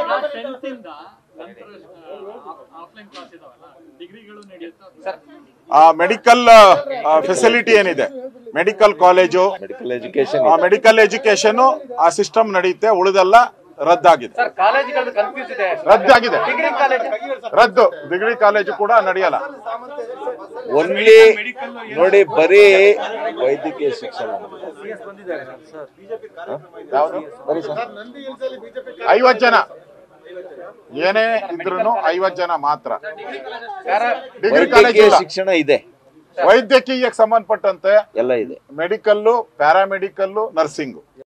tenth ಇಂದ ನಂತರ offline class ಇದಾವಲ್ಲ ಡಿಗ್ರಿಗಳು ನಡೆಯುತ್ತಾ ಮೆಡಿಕಲ್ ಫೆಸಿಲಿಟಿ ಏನಿದೆ medical college medical education medical education ಆ ಸಿಸ್ಟಮ್ ನಡೆಯುತ್ತೆ ಉಳಿದೆಲ್ಲ ರದ್ದಾಗಿದೆ ಸರ್ ಕಾಲೇಜುಗಳು ಕನ್ಫ್ಯೂಸ್ ಇದೆ ರದ್ದಾಗಿದೆ ಡಿಗ್ರಿ ಕಾಲೇಜ್ ರದ್ದು ಡಿಗ್ರಿ ಕಾಲೇಜು ಕೂಡ ನಡೆಯಲ್ಲ ಓನ್ಲಿ ನೋಡಿ ಬರೀ ವೈದ್ಯಕೀಯ ಶಿಕ್ಷಣ ಯಾವುದು ಐವತ್ ಜನ ಏನೇ ಇದ್ರು ಐವತ್ ಜನ ಮಾತ್ರ ಡಿಗ್ರಿ ಕಾಲೇಜ್ ವೈದ್ಯಕೀಯ ಇಲ್ಲ ಶಿಕ್ಷಣ ಇದೆ ವೈದ್ಯಕೀಯಕ್ಕೆ ಸಂಬಂಧಪಟ್ಟಂತೆ ಎಲ್ಲ ಇದೆ ಮೆಡಿಕಲ್ಲು ಪ್ಯಾರಾಮೆಡಿಕಲ್ಲು ನರ್ಸಿಂಗು